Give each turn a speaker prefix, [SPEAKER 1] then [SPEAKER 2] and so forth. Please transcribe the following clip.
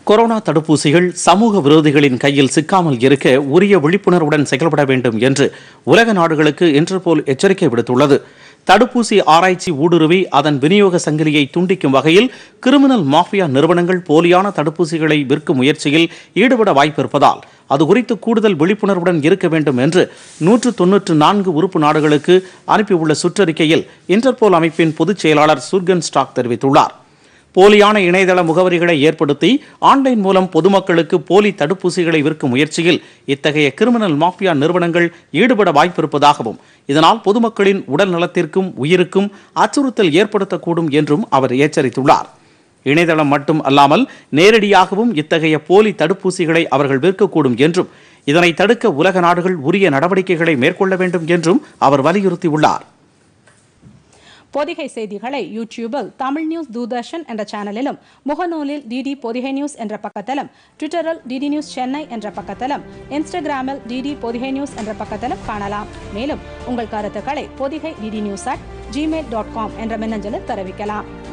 [SPEAKER 1] corona தடுப்பூசிகள் சமூக விரோதிகளின் கையில் சிக்காமல் இருக்க உரிய விழிப்புணர்வுடன் செயல்பட வேண்டும் என்று உலக நாடுகளுக்கு இன்டர்போல் எச்சரிக்கை விடுத்துள்ளது தடுப்பூசி ஆராய்ச்சி ஊடுருவி அதன் விநியோக சங்கிலியை துண்டிக்கும் வகையில் கிரிமினல் மாஃபியா நிறுவனங்கள் போலியான தடுப்பூசிகளை விற்கும் முயற்சியில் ஈடுபட வாய்ப்பிருப்பதால் அது குறித்து கூடுதல் விழிப்புணர்வுடன் இருக்க வேண்டும் என்று நூற்று தொன்னூற்று நான்கு உறுப்பு நாடுகளுக்கு அனுப்பியுள்ள சுற்றறிக்கையில் இன்டர்போல் அமைப்பின் பொதுச் செயலாளர் சுர்கன் ஸ்டாக் தெரிவித்துள்ளார் போலியான இணையதள முகவரிகளை ஏற்படுத்தி ஆன்லைன் மூலம் பொதுமக்களுக்கு போலி தடுப்பூசிகளை விற்கும் முயற்சியில் இத்தகைய கிரிமினல் மாஃபியா நிறுவனங்கள் ஈடுபட வாய்ப்பிருப்பதாகவும் இதனால் பொதுமக்களின் உடல் நலத்திற்கும் உயிருக்கும் அச்சுறுத்தல் ஏற்படுத்தக்கூடும் என்றும் அவர் எச்சரித்துள்ளார் இணையதளம் மட்டும் அல்லாமல் நேரடியாகவும் இத்தகைய போலி தடுப்பூசிகளை அவர்கள் விற்கக்கூடும் என்றும் இதனை தடுக்க உலக நாடுகள் உரிய நடவடிக்கைகளை மேற்கொள்ள வேண்டும் என்றும் அவர் வலியுறுத்தியுள்ளார்
[SPEAKER 2] பொதிகை செய்திகளை யூடியூபில் தமிழ் நியூஸ் தூர்தர்ஷன் என்ற சேனலிலும் முகநூலில் டிடி பொதிகை நியூஸ் என்ற பக்கத்திலும் ட்விட்டரில் டிடி நியூஸ் சென்னை என்ற பக்கத்திலும் இன்ஸ்டாகிராமில் டிடி பொதிகை நியூஸ் என்ற பக்கத்திலும் காணலாம் மேலும் உங்கள் கருத்துக்களை Podhigai DD news at Gmail dot com என்ற மின்னஞ்சலில் தெரிவிக்கலாம்